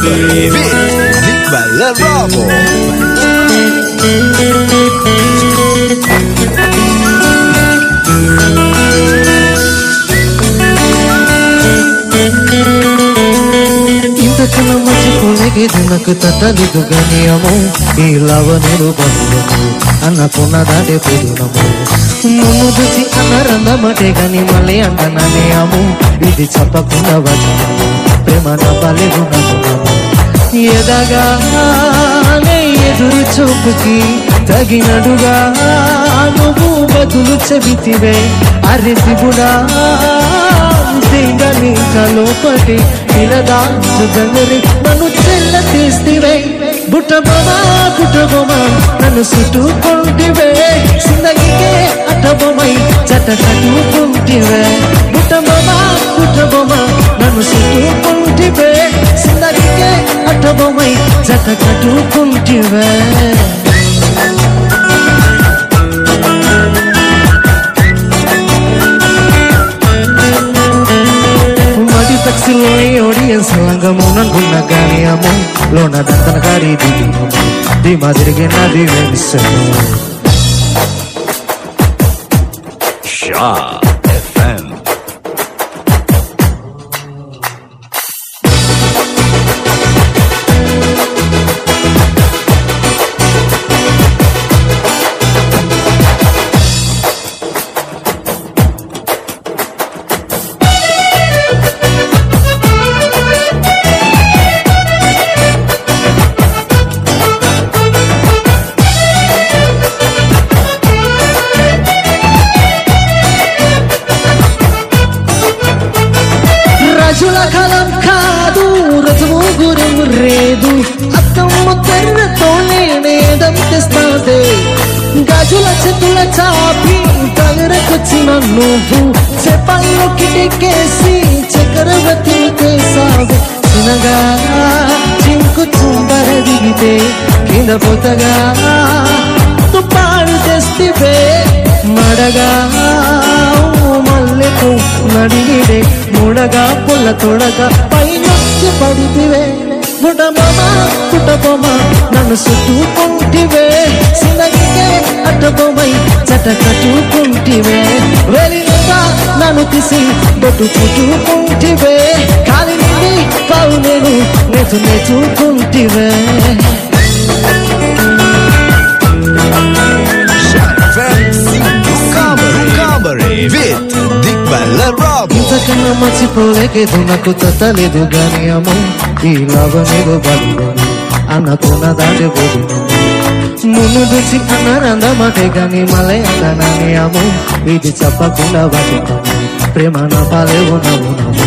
Comedy with Dick Valderramo. ఇంతకన్నా మర్చిపోలేగేది నాకు తట్టలేదు గాని అమ్మో ఈ లవనుడు బంధువు అన్నకున్న దాటే పొదునము నన్ను చూసి అన్నారన్నమాటే గాని మళ్ళీ అంటనానే అమ్ము ఇది చెప్పకుండా వచనము ప్రేమ నవ్వలేదు నమ్మునము ఎదగానే ఎదురు చూపుకి తగినడుగా నువ్వు బదులు చెబితివే అరే శివుడా తింగని కలోపటి ఇలదా జుగంగరి నన్ను చెల్ల తీస్తివే బుట్టబొమా బుట్టబొమా నన్ను చుట్టుకుంటివే సిందగికే అట్టబొమై జట కట్టుకుంటివే బుట్టబొమా బుట్టబొమా నన్ను చుట్టుకుంటివే సిందగికే అట్టబొమై జట కట్టుకుంటివే మడి పక్షిలో ఆడియన్స్ లంగముననుకున్న గాని అమ్ము లోన దంతన గారి దిగినము ది మాదిరిగే నది వెలిసము Shaw FM. రజుల కలం కాదు రజము గురం రేదు అత్తమ్మ తెర్రతోనే నేదం తెస్తాదే గజుల చేతుల చాపి తగరకొచ్చిన నువ్వు చెప్పల్లో కిటికేసి చక్రవర్తి కేసావు చిన్నగా చింకు చుంబర దిగితే కింద పోతగా తుపాడు తెస్తివే మడగా మల్లెకు నడిగిడే ముడగా పుల్ల తొడగా పైనొచ్చి పడితివే బుడబొమ పుటబొమ నన్ను చుట్టుకుంటివే సినగికే అట్టబొమై చట కట్టుకుంటివే వెలిగా నన్ను తీసి బొట్టు చుట్టుకుంటివే కాలి నుండి పావు నేను నెచ్చు నెచ్చుకుంటివే Shaw FM Cinco Comedy. Comedy with Dick Valderramo. ఇంతకన్నా మర్చిపోలేకేదు నాకు తట్టలేదు గాని అమ్ము ఈ లాభమేదో బంధము అన్నకున్న దాటి పోదును మున్ను చూసి అన్నారందమాటే గాని మళ్ళీ అన్నానే అమ్ము ఇది చెప్పకుండా బతుకము ప్రేమ నా పాలే ఉన్నాము నమ్ము